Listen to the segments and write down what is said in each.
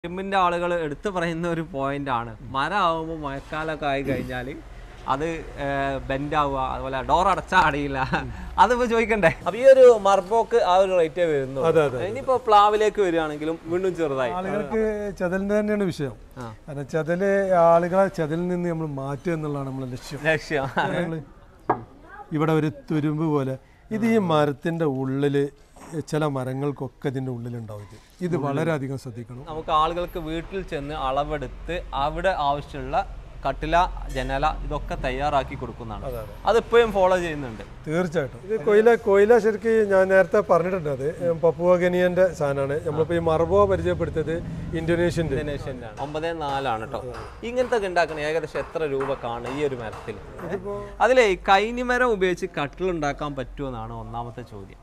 ഇരുമ്പിന്റെ ആളുകൾ എടുത്തു പറയുന്ന ഒരു പോയിന്റ് ആണ് മരം ആവുമ്പോൾ മഴക്കാലമൊക്കെ ആയി കഴിഞ്ഞാൽ അത് ബെൻഡ് ആവുക അതുപോലെ ഡോർ അടച്ചാൽ അടയില്ല അതിപ്പോ ചോദിക്കണ്ടേ അപ്പൊ ഈ ഒരു മർബോക്ക് ആ ഒരു റേറ്റേ വരുന്നു അതെ, അതെ, ഇനിയിപ്പോ പ്ലാവിലേക്ക് വരികയാണെങ്കിലും വീണ്ടും ചെറുതായി ആളുകൾക്ക് ചതലിന്റെ തന്നെയാണ് വിഷയം ആ. കാരണം ചതല് ആളുകളെ ചതലിൽ നിന്ന് നമ്മൾ മാറ്റുക എന്നുള്ളതാണ് നമ്മളെ ലക്ഷ്യം ലക്ഷ്യം നമ്മള് ഇവിടെ ഒരു തുരുമ്പ് പോലെ ഇത് ഈ മരത്തിന്റെ ഉള്ളില് ചില മരങ്ങൾക്കൊക്കെ ഇതിന്റെ ഉള്ളിലുണ്ടാവും ഇത് ഇത് വളരെയധികം ശ്രദ്ധിക്കണം നമുക്ക് ആളുകൾക്ക് വീട്ടിൽ ചെന്ന് അളവെടുത്ത് അവിടെ ആവശ്യമുള്ള കട്ടില ജനല ഇതൊക്കെ തയ്യാറാക്കി കൊടുക്കുന്നതാണ് അതെ, അതെ. അതിപ്പോഴും ഫോളോ ചെയ്യുന്നുണ്ട് തീർച്ചയായിട്ടും ഇത് കൊയില കൊയില ശരിക്ക് ഞാൻ നേരത്തെ പറഞ്ഞിട്ടുണ്ട് അത് പപ്പുവ ഗനിയന്റെ സാധനമാണ് നമ്മളിപ്പോ ഈ മർബോ പരിചയപ്പെടുത്തിയത് ഇന്തോനേഷ്യന്റെ ഇന്തോനേഷ്യൻ്റെ ആണ് ഒമ്പതേ നാലാണ് കേട്ടോ ഇങ്ങനത്തെ ഒക്കെ ഉണ്ടാക്കണ ഏകദേശം എത്ര രൂപ കാണും ഈ ഒരു മരത്തിൽ ഇതിപ്പോ അതിലെ ഈ കൈനിമരം ഉപയോഗിച്ച് കട്ടിൽ ഉണ്ടാക്കാൻ പറ്റുമെന്നാണ് ഒന്നാമത്തെ ചോദ്യം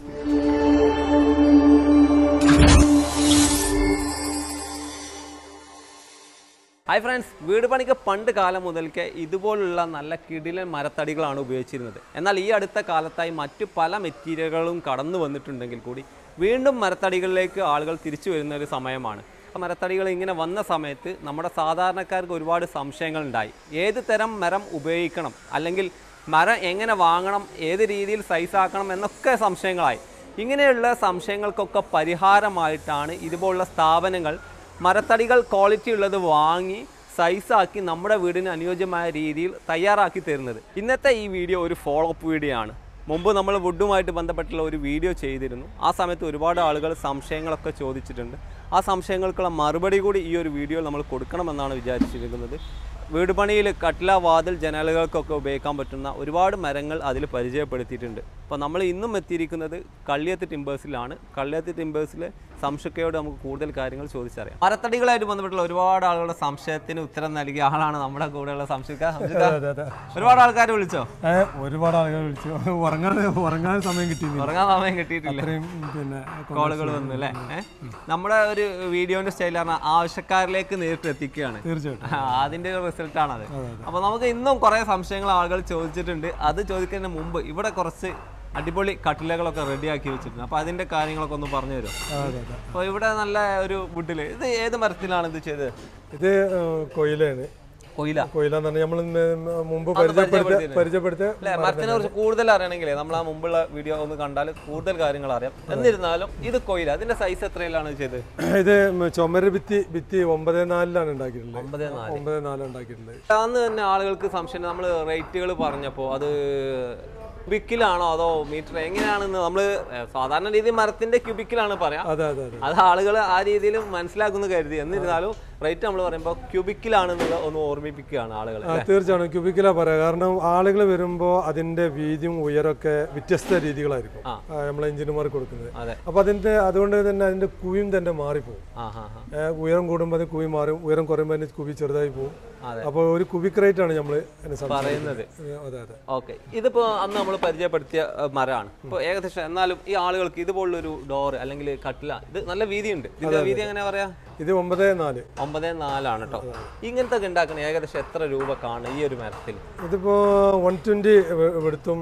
ഹായ് ഫ്രണ്ട്സ് വീട് പണിക്ക് പണ്ട് കാലം മുതൽക്കേ ഇതുപോലുള്ള നല്ല കിടിലൻ മരത്തടികളാണ് ഉപയോഗിച്ചിരുന്നത് എന്നാൽ ഈ അടുത്ത കാലത്തായി മറ്റു പല മെറ്റീരിയലുകളും കടന്നു വന്നിട്ടുണ്ടെങ്കിൽ കൂടി വീണ്ടും മരത്തടികളിലേക്ക് ആളുകൾ തിരിച്ചു വരുന്ന ഒരു സമയമാണ് ആ മരത്തടികൾ ഇങ്ങനെ വന്ന സമയത്ത് നമ്മുടെ സാധാരണക്കാർക്ക് ഒരുപാട് സംശയങ്ങൾ ഉണ്ടായി ഏത് തരം മരം ഉപയോഗിക്കണം അല്ലെങ്കിൽ മരം എങ്ങനെ വാങ്ങണം ഏത് രീതിയിൽ സൈസ് ആക്കണം എന്നൊക്കെ സംശയങ്ങളായി ഇങ്ങനെയുള്ള സംശയങ്ങൾക്കൊക്കെ പരിഹാരമായിട്ടാണ് ഇതുപോലുള്ള സ്ഥാപനങ്ങൾ മരത്തടികൾ ക്വാളിറ്റി ഉള്ളത് വാങ്ങി സൈസാക്കി നമ്മുടെ വീടിന് അനുയോജ്യമായ രീതിയിൽ തയ്യാറാക്കി തരുന്നത് ഇന്നത്തെ ഈ വീഡിയോ ഒരു ഫോളോ അപ്പ് വീഡിയോ ആണ് മുമ്പ് നമ്മൾ വുഡുമായിട്ട് ബന്ധപ്പെട്ടുള്ള ഒരു വീഡിയോ ചെയ്തിരുന്നു ആ സമയത്ത് ഒരുപാട് ആളുകൾ സംശയങ്ങളൊക്കെ ചോദിച്ചിട്ടുണ്ട് ആ സംശയങ്ങൾക്കുള്ള മറുപടി കൂടി ഈ ഒരു വീഡിയോയിൽ നമ്മൾ കൊടുക്കണമെന്നാണ് വിചാരിച്ചിരിക്കുന്നത് വീട് പണിയിൽ കട്ടില വാതിൽ ജനലുകൾക്കൊക്കെ ഉപയോഗിക്കാൻ പറ്റുന്ന ഒരുപാട് മരങ്ങൾ അതിൽ പരിചയപ്പെടുത്തിയിട്ടുണ്ട് അപ്പോൾ നമ്മൾ ഇന്നും എത്തിയിരിക്കുന്നത് കള്ളിയത്ത് ടിമ്പേഴ്സിലാണ് കള്ളിയത്ത് ടിമ്പേഴ്സിലെ സംശുക്കയോട് നമുക്ക് കൂടുതൽ കാര്യങ്ങൾ ചോദിച്ചറിയാം മരത്തടികളായിട്ട് ബന്ധപ്പെട്ടുള്ള ഒരുപാട് ആളുകളുടെ സംശയത്തിന് ഉത്തരം നൽകിയ ആളാണ് നമ്മുടെ കൂടെയുള്ള സംശുക്ക സംശുക്ക അതെ അതെ ഒരുപാട് ആൾക്കാർ വിളിച്ചോ ഏ, ഒരുപാട് ആളുകൾ വിളിച്ചു ഉറങ്ങാൻ ഉറങ്ങാൻ സമയം കിട്ടിയില്ല ഉറങ്ങാൻ സമയം കിട്ടിയിട്ടില്ല അത്രയും പിന്നെ കോളുകൾ വന്നു അല്ലേ ഏഹ്? നമ്മുടെ ഒരു വീഡിയോന്റെ സ്റ്റൈൽ പറഞ്ഞാൽ ആവശ്യക്കാരിലേക്ക് നേരിട്ട് എത്തിക്കുകയാണ് തീർച്ചയായിട്ടും ആ, അതിന്റെ ഒരു റിസൾട്ട് ആണത് അപ്പൊ നമുക്ക് ഇന്നും കുറെ സംശയങ്ങൾ ആളുകൾ ചോദിച്ചിട്ടുണ്ട് അത് ചോദിക്കുന്നതിന് മുമ്പ് ഇവിടെ കുറച്ച് അടിപൊളി കട്ടിലകളൊക്കെ റെഡിയാക്കി വെച്ചിട്ടുണ്ട് അപ്പൊ അതിന്റെ കാര്യങ്ങളൊക്കെ ഒന്ന് പറഞ്ഞു തരും അതെ അതെ അപ്പൊ ഇവിടെ നല്ല ഒരു വുഡില് ഇത് ഏത് മരത്തിലാണ് ഇത് ചെയ്തത് ഇത് ഏ, കൊയിലാണ് കൊയില കൊയില എന്ന് പറഞ്ഞാൽ നമ്മൾ മുമ്പ് പരിചയപ്പെടുത്തിയ പരിചയപ്പെടുത്തിയ അല്ലെ മരത്തിനെ കുറിച്ച് കൂടുതൽ അറിയണമെങ്കിൽ നമ്മൾ ആ മുമ്പുള്ള വീഡിയോ ഒന്ന് കണ്ടാൽ കൂടുതൽ കാര്യങ്ങൾ അറിയാം എന്നിരുന്നാലും ഇത് കൊയില അതിന്റെ സൈസ് എത്രയിലാണ് ചെയ്തത് ഇത് ചുമര് ഭിത്തി ഭിത്തി ഒമ്പത് നാലിലാണ് ഉണ്ടാക്കിയിട്ടുള്ളത് ഒമ്പത് നാല് ഒമ്പത് നാലാണ് ഉണ്ടാക്കിയിട്ടുള്ളത് അന്ന് തന്നെ ആളുകൾക്ക് സംശയം നമ്മൾ റേറ്റുകൾ പറഞ്ഞപ്പോൾ അത് ക്യൂബിക്കിലാണോ അതോ മീറ്റർ എങ്ങനെയാണെന്ന് നമ്മൾ സാധാരണ രീതിയിൽ മരത്തിന്റെ ക്യൂബിക്കിലാണ് പറയാം അതെ അതെ അതെ അത് ആളുകൾ ആ രീതിയിൽ മനസ്സിലാക്കുന്നു കരുതി എന്നിരുന്നാലും റേറ്റ് നമ്മൾ പറയുമ്പോൾ ക്യൂബിക്കിലാണെന്നുള്ള ഒന്ന് ഓർമ്മിപ്പിക്കുകയാണ് ആളുകൾ ആ, തീർച്ചയായും ക്യൂബിക്കിലാ പറയാം കാരണം ആളുകൾ വരുമ്പോൾ അതിന്റെ വീതിയും ഉയരമൊക്കെ വ്യത്യസ്ത രീതികളായിരിക്കും ആ. ആ, നമ്മളെ എഞ്ചിനീയർമാർക്ക് കൊടുക്കുന്നത് അതെ അപ്പൊ അതിന്റെ അതുകൊണ്ട് തന്നെ അതിന്റെ കുവിയും തന്നെ മാറിപ്പോകും ആ ഹാ ഹാ ഏ, ഉയരം കൂടുമ്പോൾ അത് കുവി മാറും ഉയരം കുറയുമ്പോൾ അതിന്റെ കുവി ചെറുതായി പോകും അതെ. അപ്പോൾ ഒരു കുബിക് റേറ്റ് ആണ് നമ്മൾ പറയുന്നത് അതെ അതെ ഓക്കെ ഇതിപ്പോ അന്ന് നമ്മൾ പരിചയപ്പെടുത്തിയ അഹ്, മരമാണ് ഇപ്പോൾ ഏകദേശം എന്നാലും ഈ ആളുകൾക്ക് ഇതുപോലുള്ളൊരു ഡോർ അല്ലെങ്കിൽ കട്ടില ഇത് നല്ല വീതിയുണ്ട് ഇതിന്റെ വീതി എങ്ങനെ പറയാ ഇത് ഒമ്പത് നാല് ഒമ്പത് നാലാണ് കേട്ടോ ഇങ്ങനത്തെ ഒക്കെ ഉണ്ടാക്കണ ഏകദേശം എത്ര രൂപ കാണും ഈ ഒരു മരത്തിൽ ഇതിപ്പോ വൺ ട്വന്റി എടുത്തും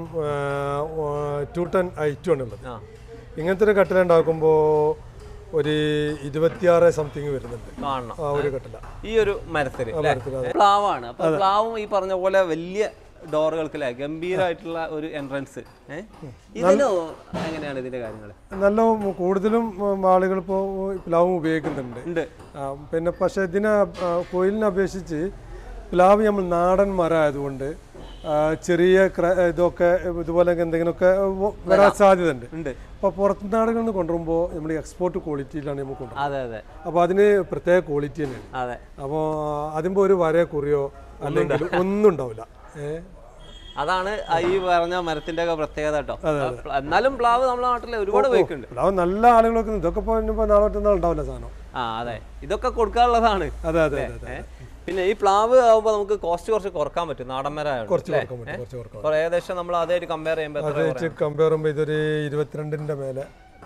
ടു ടെൻ ഐറ്റും ആണ് ഉള്ളത് ആ ഇങ്ങനത്തെ ഒരു കട്ടില ഉണ്ടാക്കുമ്പോൾ ഒരു ഇരുപത്തിയാറ് സംതിങ് വരുന്നുണ്ട് കാണണം ആ ഒരു കട്ടില ഈ ഒരു മരത്തിൽ മരത്തില്, പ്ലാവാണ് അപ്പൊ പ്ലാവും ഈ പറഞ്ഞ പോലെ വലിയ ഡോറുകൾക്ക് അല്ലേ ഗംഭീരമായിട്ടുള്ള ഒരു എൻട്രൻസ് ഏഹ് ഇതിന് എങ്ങനെയാണ് ഇതിന്റെ കാര്യങ്ങൾ നല്ല കൂടുതലും ആളുകൾ ഇപ്പോൾ പ്ലാവും ഉപയോഗിക്കുന്നുണ്ട് ഉണ്ട് ആ, പിന്നെ പക്ഷേ ഇതിനെ ആ, കോയിലിനെ അപേക്ഷിച്ച് പ്ലാവ് നമ്മൾ നാടൻ മരം ആയതുകൊണ്ട് ആ, ചെറിയ ക്ര- ഇതൊക്കെ ഇതുപോലെ എന്തെങ്കിലുമൊക്കെ വ- വരാൻ സാധ്യതയുണ്ട് ഉണ്ട് അപ്പോൾ പുറത്ത് നാടുകളിൽ നിന്ന് കൊണ്ടുവരുമ്പോൾ നമ്മൾ എക്സ്പോർട്ട് ക്വാളിറ്റിയിലാണ് നമ്മൾ കൊണ്ടുവരുന്നത് അതെ അതെ അപ്പോൾ അതിന് പ്രത്യേക ക്വാളിറ്റി തന്നെയാണ് അതെ അപ്പോൾ അതിമ്പോൾ ഒരു വര കുറിയോ അല്ലെങ്കിൽ ഒന്നും ഉണ്ടാവില്ല ഏ അതാണ് ആ ഈ പറഞ്ഞ മരത്തിന്റെ ഒക്കെ പ്രത്യേകത കേട്ടോ എന്നാലും പ്ലാവ് നമ്മുടെ നാട്ടിൽ ഒരുപാട് ഉപയോഗിക്കുന്നുണ്ട് പ്ലാവ് നല്ല ആളുകളൊക്കെ ഇതൊക്കെ ഇപ്പോൾ ഇനിയിപ്പോൾ നാളെ മറ്റന്നാൾ ഉണ്ടാവില്ല സാധനം ആ അതെ ഇതൊക്കെ കൊടുക്കാനുള്ളതാണ് അതെ അതെ അതെ അതെ ഏ? പിന്നെ ഈ പ്ലാവ് ആവുമ്പോൾ നമുക്ക് കോസ്റ്റ് കുറച്ച് കുറക്കാൻ പറ്റും നാടൻ മരം കുറച്ച് കുറക്കാൻ പറ്റും കുറച്ച് കുറക്കാൻ ഏകദേശം നമ്മൾ അതായിട്ട് കമ്പയർ ചെയ്യുമ്പോൾ എത്ര അത് വെച്ച് കമ്പയർ ചെയ്യുമ്പോൾ ഇതൊരു ഇരുപത്തിരണ്ടിന്റെ മേലെ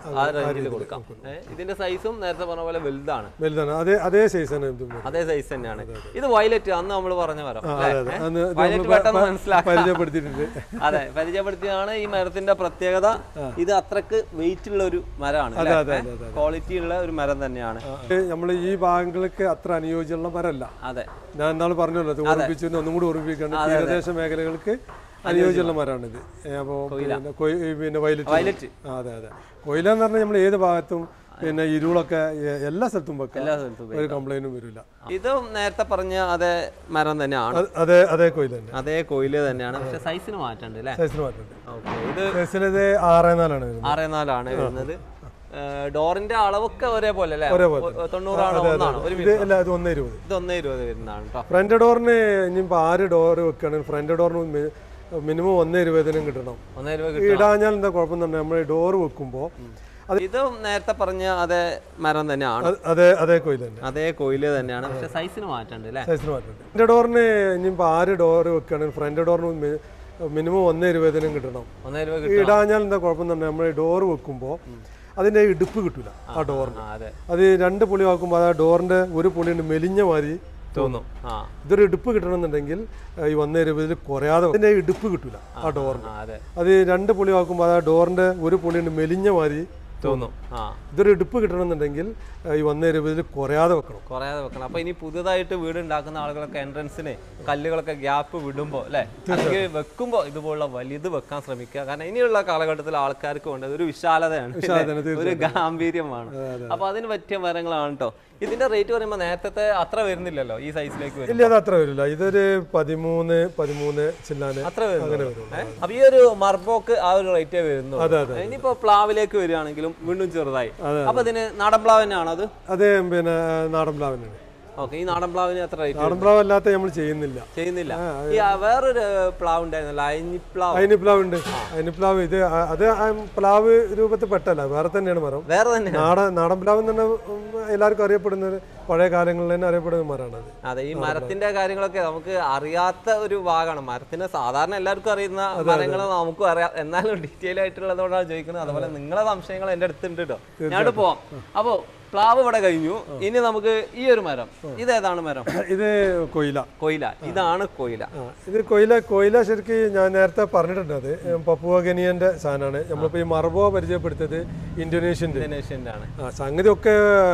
ആ റേഞ്ചിൽ കൊടുക്കാം ഏ, ഇതിന്റെ സൈസും നേരത്തെ പറഞ്ഞ പോലെ വലുതാണ് വലുതാണ് അതേ അതേ സൈസാണ് ഇതും വരുന്നത്. അതേ സൈസ് തന്നെയാണ് ഇത് വയലറ്റ് അന്ന് നമ്മൾ പറഞ്ഞ മരം അല്ലേ? അതെ, ഏ? അന്ന് ഇത് വയലറ്റ് നമ്മള് പെട്ടെന്ന് പ- മനസ്സിലാക്കാം പരിചയപ്പെടുത്തിയിട്ടുണ്ട് അതെ പരിചയപ്പെടുത്തിയാണ് ഈ മരത്തിന്റെ പ്രത്യേകത ഇത് അത്രക്ക് വെയിറ്റ് ഉള്ള ഒരു മരമാണ് അതെ, അതെ, അതെ, ക്വാളിറ്റി ഉള്ള ഒരു മരം തന്നെയാണ് നമ്മൾ ഈ ഭാഗങ്ങൾക്ക് അത്ര അനുയോജ്യമുള്ള മരമല്ല അതെ ഞാൻ എന്നാൾ പറഞ്ഞല്ലോ അത് ഓർമ്മിപ്പിച്ചു ഒന്നും കൂടി ഓർമ്മിപ്പിക്കണം തീരദേശ മേഖലകൾക്ക് അനുയോജ്യമുള്ള മരമാണിത് അപ്പോൾ പിന്നെ കൊയ്- ഈ പിന്നെ വയലറ്റ് വയലറ്റ് ആ, അതെ അതെ കൊയില എന്ന് പറഞ്ഞാൽ നമ്മൾ ഏത് ഭാഗത്തും പിന്നെ ഇരുളൊക്കെ എ- എല്ലാ സ്ഥലത്തും വെക്കാം എല്ലാ സ്ഥലത്തും ഒരു കംപ്ലൈന്റും വരില്ല ഇത് നേരത്തെ പറഞ്ഞ അതേ മരം തന്നെയാണ് അത് അതേ അതേ കൊയില തന്നെ അതേ കോയില് തന്നെയാണ് പക്ഷെ സൈസിന് മാറ്റമുണ്ട് അല്ലേ സൈസിന് മാറ്റമുണ്ട് ഓക്കെ ഇത് സൈസിൽ ഇത് ആറ് നാലാണ് വരുന്നത് ആറേ നാലാണ് വരുന്നത് ഏഹ് ഡോറിന്റെ അളവൊക്കെ ഒരേപോലെ അല്ലേ ഒരേപോലെ. ഒ- തൊണ്ണൂറാണോ ഒന്നാണോ ഒരു ഇത് അല്ല ഇത് ഒന്നേ ഇരുപത് ഇത് ഒന്നേ ഇരുപത് വരുന്നതാണ് കേട്ടോ ഫ്രണ്ട് ഡോറിന് ഇനിയിപ്പോൾ ആറ് ഡോർ വെക്കുകയാണെങ്കിൽ ഫ്രണ്ട് ഡോറിന് മിനിമം ഒന്നേ ഇരുപതിനും കിട്ടണം ഒന്നേ ഇരുപത് ഈ ഇടാഞ്ഞാൽ എന്താ കുഴപ്പമെന്നുണ്ടെങ്കിൽ നമ്മൾ ഡോർ വെക്കുമ്പോൾ ഇത് നേരത്തെ പറഞ്ഞ അതേ മരം തന്നെയാണ് അത് അതേ അതേ കൊയില തന്നെ അതേ കോയില് തന്നെയാണ് പക്ഷെ സൈസിന് മാറ്റമുണ്ട് അല്ലേ സൈസിന് മാറ്റമുണ്ട് ഫ്രണ്ട് ഡോറിന് ഇനിയിപ്പോൾ ആറ് ഡോർ വെക്കുകയാണെങ്കിൽ ഫ്രണ്ട് ഡോറിന് മിനിമം ഒന്നേ ഇരുപതിനും കിട്ടണം ഒന്നേ ഇരുപത് ഈ ഇടാഞ്ഞാൽ എന്താ കുഴപ്പമെന്നുണ്ടെങ്കിൽ നമ്മൾ ഡോർ വെക്കുമ്പോൾ അതിൻ്റെ ഇടുപ്പ് കിട്ടില്ല ആ ഡോറിന് ആ അതെ അത് രണ്ട് പുളി വാക്കുമ്പോൾ ആ ഡോറിൻ്റെ ഒരു പുളിയുണ്ട് മെലിഞ്ഞ മാതിരി തോന്നും ആ ഇതൊരു ഇടുപ്പ് കിട്ടണമെന്നുണ്ടെങ്കിൽ ഏഹ്, ഈ ഒന്നേ ഇരുപതിൽ കുറയാതെ അതിൻ്റെ ഇടുപ്പ് കിട്ടില്ല ആ ഡോറിന് ആ അതെ അത് രണ്ട് പുളി വാക്കുമ്പോൾ ആ ഡോറിൻ്റെ ഒരു പുളിയുണ്ട് മെലിഞ്ഞ മാതിരി തോന്നും ആ ഇതൊരു ഇടുപ്പ് കിട്ടണമെന്നുണ്ടെങ്കിൽ ഏഹ്, ഈ ഒന്നേ ഇരുപതിൽ കുറയാതെ വെക്കണം കുറയാതെ വെക്കണം അപ്പൊ ഇനി പുതുതായിട്ട് വീട് ഉണ്ടാക്കുന്ന ആളുകളൊക്കെ എൻട്രൻസിന് കല്ലുകളൊക്കെ ഗ്യാപ്പ് വിടുമ്പോൾ അല്ലെ അല്ലെങ്കിൽ വെക്കുമ്പോൾ ഇതുപോലുള്ള വലുത് വെക്കാൻ ശ്രമിക്കുക കാരണം ഇനിയുള്ള കാലഘട്ടത്തിൽ ആൾക്കാർക്ക് വേണ്ടത് ഒരു വിശാലതയാണ് വിശാലതയാണ്, ഇല്ലേ? ഒരു ഗാംഭീര്യമാണ് അപ്പൊ അതിന് പറ്റിയ മരങ്ങളാണ് കേട്ടോ ഇതിന്റെ റേറ്റ് പറയുമ്പോൾ നേരത്തെ അത്ര വരുന്നില്ലല്ലോ ഈ സൈസിലേക്ക് വരും ഇല്ല അത് അത്ര വരില്ല ഇതൊരു പതിമൂന്ന് പതിമൂന്ന് ചില്ലാന് അത്ര വരുന്നു അങ്ങനെ വരും ഏ? അപ്പൊ ഈ ഒരു മർബോക്ക് ആ ഒരു റേറ്റേ വരുന്നു അതെ, അതെ, ഇനിയിപ്പോ പ്ലാവിലേക്ക് വരികയാണെങ്കിലും വീണ്ടും ചെറുതായി അപ്പൊ ഇതിന് നാടൻ പ്ലാവ് തന്നെയാണോ അത് അത് പിന്നെ നാടൻ പ്ലാവിനാണ് ഓക്കെ ഈ നാടൻ പ്ലാവിന് എത്ര റേറ്റ് നാടൻ പ്ലാവ് അല്ലാത്ത നമ്മൾ ചെയ്യുന്നില്ല ചെയ്യുന്നില്ല ഈ ആ വേറൊരു പ്ലാവ് ഉണ്ടായിരുന്നല്ലോ അയിഞ്ഞിപ്ലാവ് അതിന് പ്ലാവ് ഉണ്ട് അതിന് പ്ലാവ് ഇത് ആ- അത് ആ പ്ലാവ് രൂപത്തിൽ പെട്ടല്ല വേറെ തന്നെയാണ് മരം വേറെ തന്നെ നാടൻ നാടൻ പ്ലാവ് എന്ന് പറഞ്ഞാൽ ഉം, എല്ലാവർക്കും അറിയപ്പെടുന്ന ഒരു പഴയ കാലങ്ങളിൽ തന്നെ അറിയപ്പെടുന്ന മരമാണ് അത് അതെ ഈ മരത്തിന്റെ കാര്യങ്ങളൊക്കെ നമുക്ക് അറിയാത്ത ഒരു ഭാഗമാണ് മരത്തിന് സാധാരണ എല്ലാവർക്കും അറിയുന്ന മരങ്ങൾ നമുക്കും അറിയാം എന്നാലും ഡീറ്റെയിൽ ആയിട്ടുള്ളതുകൊണ്ടാണ് ചോദിക്കുന്നത് അതുപോലെ നിങ്ങളെ സംശയങ്ങൾ എന്റെ അടുത്തുണ്ട് കേട്ടോ ഞാൻ പോവാം അപ്പോ പ്ലാവ് ഇവിടെ കഴിഞ്ഞു ഇനി നമുക്ക് ഈ ഒരു മരം ഇതേതാണ് മരം ഇത് കൊയില കൊയില ഇതാണ് കൊയില ആ, ഇത് കൊയില കൊയില ശരിക്കും ഞാൻ നേരത്തെ പറഞ്ഞിട്ടുണ്ട് അത് പപ്പുവഗനിയന്റെ സാധനമാണ് നമ്മളിപ്പോൾ ഈ മർബോ പരിചയപ്പെടുത്തിയത് ഇന്തോനേഷ്യൻ്റെ ഇന്തോനേഷ്യൻ്റെ ആണ് ആ സംഗതി ഒക്കെ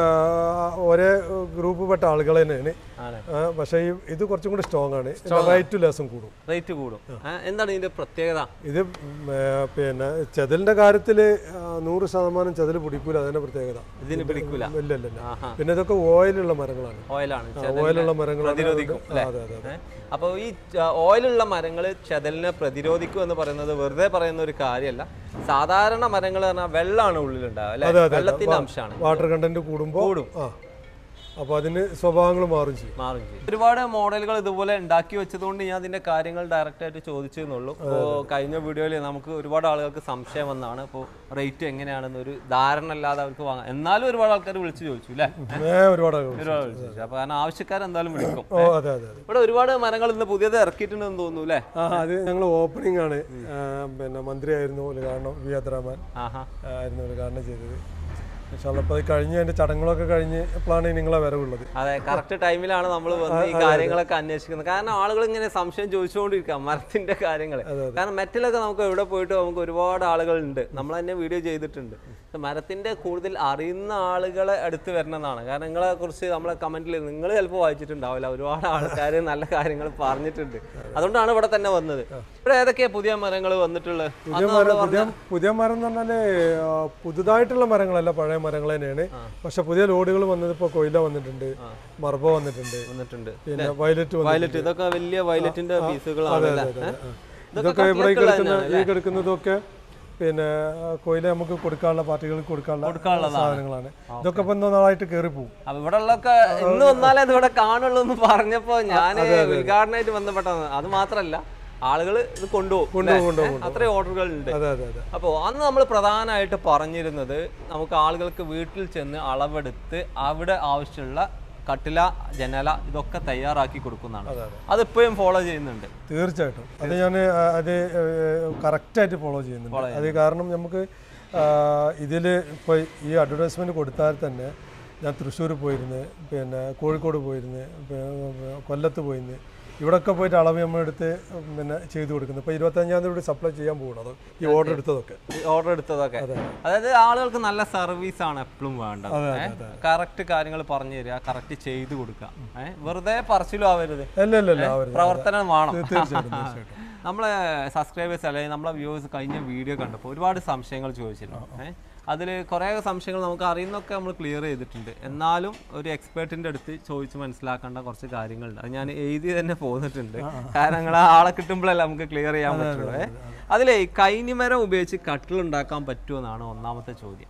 ആ, ഒരേ ഗ്രൂപ്പ് പെട്ട ആളുകൾ തന്നെയാണ് ആണ് ആ, പക്ഷേ ഈ ഇത് കുറച്ചും കൂടി സ്ട്രോങ് ആണ് റൈറ്റ് ലേസം കൂടും റേറ്റ് കൂടും ആ, എന്താണ് ഇതിന്റെ പ്രത്യേകത ഇത് ഉം, ഏ, പിന്നെ ചെതലിന്റെ കാര്യത്തിൽ നൂറ് ശതമാനം ചെതൽ പിടിക്കൂല അതിന്റെ പ്രത്യേകത ഇതിന് പിടിക്കൂല ഇല്ല ഇല്ല ഇല്ല ആഹാ പിന്നെ ഇതൊക്കെ ഓയിലുള്ള മരങ്ങളാണ് ഓയിലാണ് ഓയിലുള്ള മരങ്ങളാണ് പ്രതിരോധിക്കും ആ, അല്ലേ അതെ അതെ അതെ അപ്പോൾ ഈ ച- ഓയിലുള്ള മരങ്ങൾ ചെതലിനെ പ്രതിരോധിക്കും എന്ന് പറയുന്നത് വെറുതെ പറയുന്ന ഒരു കാര്യമല്ല സാധാരണ മരങ്ങൾ പറഞ്ഞാൽ വെള്ളമാണ് ഉള്ളിലുണ്ടാവുക അല്ലെ അതെ, അതെ. വെള്ളത്തിന്റെ അംശമാണ് വാട്ടർ കണ്ടന്റ് കൂടുമ്പോൾ കൂടും. ആ അപ്പോൾ അതിന് സ്വഭാവങ്ങൾ മാറും ചെയ്യും മാറും ചെയ്യും ഒരുപാട് മോഡലുകൾ ഇതുപോലെ ഉണ്ടാക്കി വെച്ചതുകൊണ്ട് ഞാൻ അതിന്റെ കാര്യങ്ങൾ ഡയറക്റ്റ് ആയിട്ട് ചോദിച്ചെന്നുള്ളൂ അപ്പോൾ കഴിഞ്ഞ വീഡിയോയിൽ നമുക്ക് ഒരുപാട് ആളുകൾക്ക് സംശയം വന്നാണ് അപ്പോൾ റേറ്റ് എങ്ങനെയാണെന്ന് ഒരു ധാരണ അല്ലാതെ അവർക്ക് വാങ്ങാം എന്നാലും ഒരുപാട് ആൾക്കാർ വിളിച്ച് ചോദിച്ചു അല്ലേ ഏ ഒരുപാട് ആളുകൾ. ഒരുപാട് വിളിച്ച് ചോദിച്ചു അപ്പോൾ കാരണം ആവശ്യക്കാർ എന്തായാലും വിളിക്കും ഓ അതെ അതെ അതെ ഇവിടെ ഒരുപാട് മരങ്ങൾ ഇന്ന് പുതിയത് ഇറക്കിയിട്ടുണ്ടെന്ന് തോന്നുന്നു അല്ലേ ആ അത് ഞങ്ങൾ ഓപ്പണിംഗ് ആണ് ആ, പിന്നെ മന്ത്രിയായിരുന്നു ഉദ്ഘാടനം വി അബ്ദുറഹ്മാൻ ആഹാ ആയിരുന്നു ഉദ്ഘാടനം ചെയ്തത് പക്ഷേ അപ്പോൾ അത് കഴിഞ്ഞ് അതിന്റെ ചടങ്ങുകളൊക്കെ കഴിഞ്ഞ് ഇപ്പോഴാണ് നിങ്ങളെ വരവുള്ളത് അതെ കറക്റ്റ് ടൈമിലാണ് നമ്മൾ വന്ന് ഈ കാര്യങ്ങളൊക്കെ അന്വേഷിക്കുന്നത് കാരണം ആളുകൾ ഇങ്ങനെ സംശയം ചോദിച്ചുകൊണ്ടിരിക്കുക മരത്തിന്റെ കാര്യങ്ങൾ കാരണം മെറ്റലൊക്കെ നമുക്ക് എവിടെ പോയിട്ട് നമുക്ക് ഒരുപാട് ആളുകൾ ഉണ്ട് നമ്മൾ തന്നെ വീഡിയോ ചെയ്തിട്ടുണ്ട് പക്ഷെ മരത്തിന്റെ കൂടുതൽ അറിയുന്ന ആളുകളെ അടുത്ത് വരണമെന്നാണ് കാരണം നിങ്ങളെ കുറിച്ച് നമ്മളെ കമന്റിൽ നിങ്ങൾ ചിലപ്പോൾ വായിച്ചിട്ടുണ്ടാവില്ല ഒരുപാട് ആൾക്കാർ നല്ല കാര്യങ്ങൾ പറഞ്ഞിട്ടുണ്ട് അതുകൊണ്ടാണ് ഇവിടെ തന്നെ വന്നത് ഇവിടെ ഏതൊക്കെയാ പുതിയ മരങ്ങൾ വന്നിട്ടുള്ളത് പുതിയ മരം പുതിയ പുതിയ മരം എന്ന് പറഞ്ഞാല് ആ, പുതുതായിട്ടുള്ള മരങ്ങളല്ല പഴയ മരങ്ങൾ തന്നെയാണ് പക്ഷെ പുതിയ ലോഡുകൾ വന്നത് ഇപ്പോൾ കൊയില വന്നിട്ടുണ്ട് മർബോ വന്നിട്ടുണ്ട് വന്നിട്ടുണ്ട് പിന്നെ വയലറ്റ് വന്നിട്ടുണ്ട് വയലറ്റ് ഇതൊക്കെ വലിയ വയലറ്റിന്റെ പീസുകളാണ് അല്ലേ ഏ? ഇതൊക്കെ ഇവിടെ ഈ കിടക്കുന്ന ഈ കിടക്കുന്നതൊക്കെ പിന്നെ ആ, കൊയില നമുക്ക് കൊടുക്കാനുള്ള പാർട്ടികൾക്ക് കൊടുക്കാനുള്ള സാധനങ്ങളാണ് ഇതൊക്കെ ഇപ്പൊ എന്തോ നാളായിട്ട് കയറി പോകും അപ്പൊ ഇവിടെ ഉള്ളൊക്കെ ഇന്ന് വന്നാലേ ഇത് ഇവിടെ കാണുള്ളൂ എന്ന് പറഞ്ഞപ്പോ ഞാൻ ഉദ്ഘാടനമായിട്ട് ബന്ധപ്പെട്ടതാണ് അത് മാത്രല്ല ആളുകൾ ഇത് കൊണ്ടുപോകും കൊണ്ടുപോകും, അല്ലേ? കൊണ്ടുപോകും, അത്രയും ഓർഡറുകൾ ഉണ്ട് അതെ അതെ അതെ അപ്പോൾ അന്ന് നമ്മൾ പ്രധാനമായിട്ട് പറഞ്ഞിരുന്നത് നമുക്ക് ആളുകൾക്ക് വീട്ടിൽ ചെന്ന് അളവെടുത്ത് അവിടെ ആവശ്യമുള്ള കട്ടില ജനല ഇതൊക്കെ തയ്യാറാക്കി കൊടുക്കുന്നതാണ് അതിപ്പോഴും ഫോളോ ചെയ്യുന്നുണ്ട് തീർച്ചയായിട്ടും അത് ഞാൻ അത് കറക്റ്റായിട്ട് ഫോളോ ചെയ്യുന്നുണ്ട് അത് കാരണം നമുക്ക് ഇതിൽ ഇപ്പോൾ ഈ അഡ്വർടൈസ്മെൻറ്റ് കൊടുത്താൽ തന്നെ ഞാൻ തൃശ്ശൂർ പോയിരുന്ന് പിന്നെ കോഴിക്കോട് പോയിരുന്ന് പി- കൊല്ലത്ത് പോയിരുന്ന് ഇവിടെയൊക്കെ പോയിട്ട് അളവ് നമ്മളെടുത്ത് പിന്നെ ചെയ്തു കൊടുക്കുന്നത് ഇപ്പോൾ ഇരുപത്തഞ്ചാം തീയതി കൂടി സപ്ലൈ ചെയ്യാൻ പോകണം ഈ ഓർഡർ എടുത്തതൊക്കെ ഓർഡർ എടുത്തതൊക്കെ അതായത് ആളുകൾക്ക് നല്ല സർവീസ് ആണ് എപ്പോഴും വേണ്ടത് കറക്റ്റ് കാര്യങ്ങൾ പറഞ്ഞു തരിക കറക്റ്റ് ചെയ്തു കൊടുക്കുക ഏഹ് വെറുതെ പറച്ചിലും ആവരുത് അല്ല അല്ല അല്ല അവർ പ്രവർത്തനം വേണം തീർച്ചയായിട്ടും തീർച്ചയായിട്ടും നമ്മളെ സബ്സ്ക്രൈബേഴ്സ് അല്ലെങ്കിൽ നമ്മളെ വ്യൂവേഴ്സ് കഴിഞ്ഞ വീഡിയോ കണ്ടപ്പോൾ ഒരുപാട് സംശയങ്ങൾ ചോദിച്ചിരുന്നു ഏഹ് അതിൽ കുറേ സംശയങ്ങൾ നമുക്ക് അറിയുന്നൊക്കെ നമ്മൾ ക്ലിയർ ചെയ്തിട്ടുണ്ട് എന്നാലും ഒരു എക്സ്പേർട്ടിൻ്റെ അടുത്ത് ചോദിച്ച് മനസ്സിലാക്കേണ്ട കുറച്ച് കാര്യങ്ങളുണ്ട് അത് ഞാൻ എഴുതി തന്നെ പോന്നിട്ടുണ്ട് കാരണം നിങ്ങൾ ആളെ കിട്ടുമ്പോഴല്ല നമുക്ക് ക്ലിയർ ചെയ്യാൻ പറ്റുള്ളൂ ഏഹ് അതിലേ കൈനിമരം ഉപയോഗിച്ച് കട്ടിൽ ഉണ്ടാക്കാൻ പറ്റുമെന്നാണ് ഒന്നാമത്തെ ചോദ്യം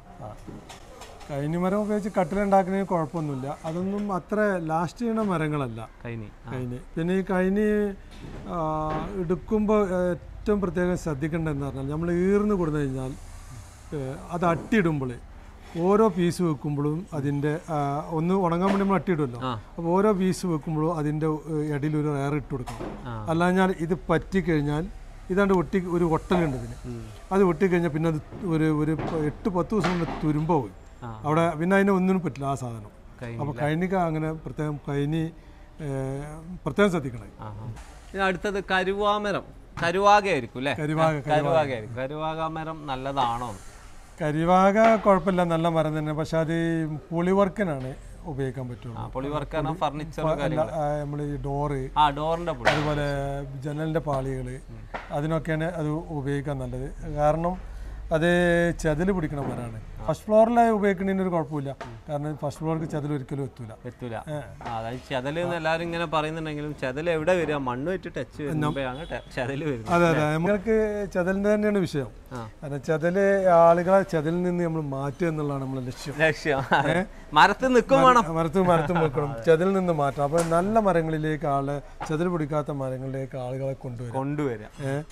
കൈനിമരം ഉപയോഗിച്ച് കട്ടിലുണ്ടാക്കുന്നതിന് കുഴപ്പമൊന്നുമില്ല അതൊന്നും അത്ര ലാസ്റ്റ് ചെയ്യണ മരങ്ങളല്ല കൈനി കൈനി പിന്നെ ഈ കൈനി ആ, എടുക്കുമ്പോൾ ഏറ്റവും പ്രത്യേകം ശ്രദ്ധിക്കേണ്ടതെന്ന് പറഞ്ഞാൽ നമ്മൾ ഈർന്ന് കൊടുത്തു കഴിഞ്ഞാൽ ഏഹ്, അത് അട്ടിയിടുമ്പോൾ ഓരോ പീസ് വെക്കുമ്പോഴും അതിൻ്റെ ആ, ഒന്ന് ഉണങ്ങാൻ വേണ്ടി നമ്മൾ അട്ടിയിടുമല്ലോ ആ. അപ്പോൾ ഓരോ പീസ് വെക്കുമ്പോഴും അതിൻ്റെ ഏഹ്, ഇടയിൽ ഒരു എയർ ഇട്ട് കൊടുക്കണം ആ. അല്ലാഞ്ഞാൽ ഇത് പറ്റിക്കഴിഞ്ഞാൽ ഇതാണ്ട് ഒട്ടി ഒരു ഒട്ടലുണ്ട് ഇതിന് അത് ഒട്ടിക്കഴിഞ്ഞാൽ പിന്നെ അത് ഒരു ഒരു എട്ട് പത്ത് ദിവസം കൊണ്ട് തുരുമ്പ പോയി ആ. അവിടെ പിന്നെ അതിന് ഒന്നിനും പറ്റില്ല ആ സാധനം കൈനി അപ്പോൾ കൈനിക അങ്ങനെ പ്രത്യേകം കൈനി ഏഹ്, പ്രത്യേകം ശ്രദ്ധിക്കണം ആഹാ. ഇനി അടുത്തത് കരുവാമരം കരുവാകയായിരിക്കും അല്ലേ കരിവാക കരുവാകയായിരിക്കും കരുവാകാമരം നല്ലതാണോ കരിവാക കുഴപ്പമില്ല നല്ല മരം തന്നെ പക്ഷെ അത് പുളി വർക്കിനാണ് ഉപയോഗിക്കാൻ പറ്റുള്ളൂ ആ പൊളിവർക്കാണ് ഫർണിച്ചർ അല്ല നമ്മൾ ഈ ഡോറ് ആ ഡോറിന്റെ പൊളി അതുപോലെ ജനലിൻ്റെ പാളികൾ അതിനൊക്കെയാണ് അത് ഉപയോഗിക്കാൻ നല്ലത് കാരണം അത് ചെതൽ പിടിക്കണ മരമാണ് ഫസ്റ്റ് ഫ്ലോറിൽ ഉപയോഗിക്കുന്നതിന് ഒരു കുഴപ്പമില്ല കാരണം ഫസ്റ്റ് ഫ്ലോർക്ക് ചെതൽ ഒരിക്കലും എത്തൂല എത്തൂല ആ, അതായത് ചെതല് എന്ന് എല്ലാവരും ഇങ്ങനെ പറയുന്നുണ്ടെങ്കിലും ചെതൽ എവിടെ വരിക മണ്ണ് വെച്ച് ടച്ച് വരുമ്പോഴാണ് ടെ- ചെതല് വരുന്നത് അതെ അതെ നമ്മൾക്ക് ചെതലിൻ്റെ തന്നെയാണ് വിഷയം ആ. കാരണം ചെതല് ആളുകളെ ചെതലിൽ നിന്ന് നമ്മൾ മാറ്റുക എന്നുള്ളതാണ് നമ്മളെ ലക്ഷ്യം ലക്ഷ്യം മരത്തിൽ നിൽക്കും വേണം മരത്തും മരത്തും വെക്കണം ചെതിൽ നിന്ന് മാറ്റാം അപ്പോൾ നല്ല മരങ്ങളിലേക്ക് ആളെ ചെതിൽ പിടിക്കാത്ത മരങ്ങളിലേക്ക് ആളുകളെ കൊണ്ടുവരും കൊണ്ടുവരിക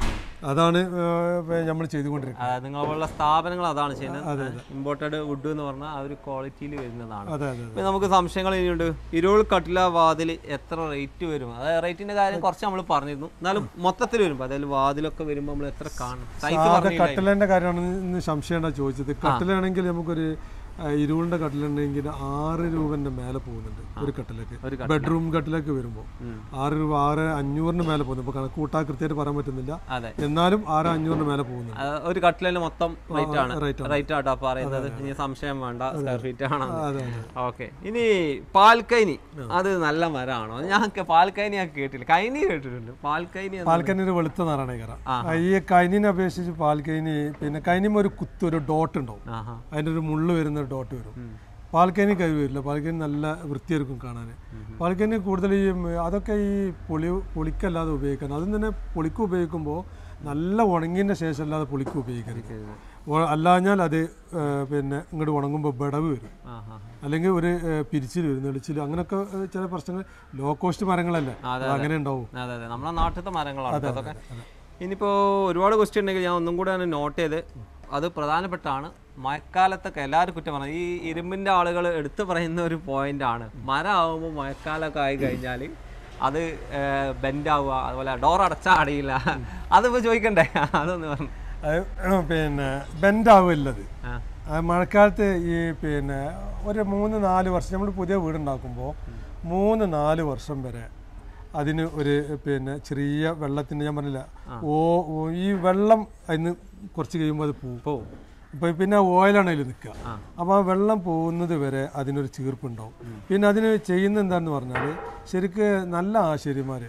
അതാണ് നമ്മൾ ചെയ്തുകൊണ്ടിരിക്കുന്നത് അതായത് നിങ്ങളുള്ള സ്ഥാപനങ്ങൾ അതാണ് ചെയ്യുന്നത് ഇമ്പോർട്ടഡ് വുഡ് എന്ന് പറഞ്ഞാൽ ആ ഒരു ക്വാളിറ്റിയിൽ വരുന്നതാണ് അതെ അതെ ഇപ്പൊ നമുക്ക് സംശയങ്ങൾ ഇനിയുണ്ട് ഇരുൾ കട്ടില വാതിൽ എത്ര റേറ്റ് വരും അതായത് റേറ്റിന്റെ കാര്യം കുറച്ച് നമ്മൾ പറഞ്ഞിരുന്നു എന്നാലും മൊത്തത്തിൽ വരുമ്പോൾ അതായത് വാതിലൊക്കെ വരുമ്പോൾ നമ്മൾ എത്ര കാണും സൈസ് അത് പറഞ്ഞില്ല കട്ടിലിന്റെ കാര്യമാണ് ഇന്ന് സംശയമാണ് ചോദിച്ചത് കട്ടിലാണെങ്കിൽ നമുക്കൊരു ആ, ഇരുളിന്റെ കട്ടിലുണ്ടെങ്കിൽ ആറ് രൂപന്റെ മേലെ പോകുന്നുണ്ട് ഒരു കട്ടിലേക്ക് ഒരു ബെഡ്റൂം കട്ടിലേക്ക് വരുമ്പോൾ ആറ് രൂപ ആറ് അഞ്ഞൂറിന് മേലെ പോകുന്നു ഇപ്പൊ കണക്ക് കൂട്ടാ കൃത്യമായിട്ട് പറയാൻ പറ്റുന്നില്ല അതെ എന്നാലും ആറ് അഞ്ഞൂറിന് മേലെ പോകുന്നുണ്ട് അത് ഒരു കട്ടിലിന് മൊത്തം റേറ്റ് ആണ് rate റേറ്റ് ആട്ടോ പറയുന്നത് ഇനി സംശയം വേണ്ട സ്ക്വയർ ഫീറ്റ് ആണ് അതെ അതെ ഓക്കെ ഇനി പാൽക്കൈനി അത് നല്ല മരമാണോ ഞാൻ പാൽക്കൈനി ഞാൻ കേട്ടില്ല കൈനി കേട്ടിട്ടുണ്ട് പാൽക്കൈനി എന്ന് പാൽക്കനി ഒരു വെളുത്ത നാരായണകര ഈ കൈനിനെ അപേക്ഷിച്ച് പാൽക്കൈനി പിന്നെ കൈനിമ ഒരു കുത്ത് ഒരു ഡോട്ട് ഉണ്ടാവും ആഹാ അതിൻ്റെ ഒരു മുള്ള് വരുന്ന ഒരു ഡോട്ട് വരും പാൽക്കനി കൈ വരില്ല പാൽക്കനി നല്ല വൃത്തിയായിരിക്കും കാണാൻ പാൽക്കനി കൂടുതൽ ഈ ഉം, അതൊക്കെ ഈ പൊളി പൊളിക്കല്ലാതെ ഉപയോഗിക്കാൻ അതും തന്നെ പൊളിക്ക് ഉപയോഗിക്കുമ്പോൾ നല്ല ഉണങ്ങിയതിൻ്റെ ശേഷം അല്ലാതെ പൊളിക്ക് ഉപയോഗിക്കരുത് ഒ- അല്ലാഞ്ഞാൽ അത് ഏ, പിന്നെ ഇങ്ങോട്ട് ഉണങ്ങുമ്പോൾ ബടവ് വരും ആഹാ അല്ലെങ്കിൽ ഒരു ഏ, പിരിച്ചിൽ വരും നെളിച്ചിൽ അങ്ങനെയൊക്കെ ഏ, ചില പ്രശ്നങ്ങൾ ലോ കോസ്റ്റ് മരങ്ങളല്ലേ അതെ, അത് അങ്ങനെ ഉണ്ടാവും അതെ അതെ നമ്മുടെ നാട്ടിലത്തെ മരങ്ങളാണ് കേട്ടോ അതൊക്കെ ഇനിയിപ്പോൾ ഒരുപാട് ക്വസ്റ്റ്യൻ ഉണ്ടെങ്കിൽ ഞാൻ ഒന്നും കൂടെ ഞാൻ നോട്ട് ചെയ്ത് അത് പ്രധാനപ്പെട്ടാണ് മഴക്കാലത്തൊക്കെ എല്ലാവരും കുറ്റം പറഞ്ഞു ഈ ഇരുമ്പിൻ്റെ ആളുകൾ എടുത്തു പറയുന്ന ഒരു പോയിന്റ് ആണ് മരം ആകുമ്പോൾ മഴക്കാലമൊക്കെ ആയി കഴിഞ്ഞാൽ അത് ബെൻഡ് ആവുക അതുപോലെ ഡോർ അടച്ചാൽ അടയില്ല അതിപ്പോൾ ചോദിക്കണ്ടേ അതൊന്ന് പറഞ്ഞു അത് പിന്നെ ബെൻഡാവില്ലത് ആ ആ മഴക്കാലത്ത് ഈ പിന്നെ ഒരു മൂന്ന് നാല് വർഷം നമ്മൾ പുതിയ വീടുണ്ടാക്കുമ്പോൾ മൂന്ന് നാല് വർഷം വരെ അതിന് ഒരു പിന്നെ ചെറിയ വെള്ളത്തിൻ്റെ ഞാൻ പറഞ്ഞില്ല ഓ ഓ- ഈ വെള്ളം അതിന് കുറച്ച് കഴിയുമ്പോൾ അത് പോവും പോവും ഇപ്പോൾ പിന്നെ ഓയിലാണ് അതിൽ നിൽക്കുക അപ്പോൾ ആ വെള്ളം പോകുന്നത് വരെ അതിനൊരു ചീർപ്പുണ്ടാവും പിന്നെ അതിന് ചെയ്യുന്ന എന്താണെന്ന് പറഞ്ഞാൽ ശരിക്ക് നല്ല ആശാരിമാർ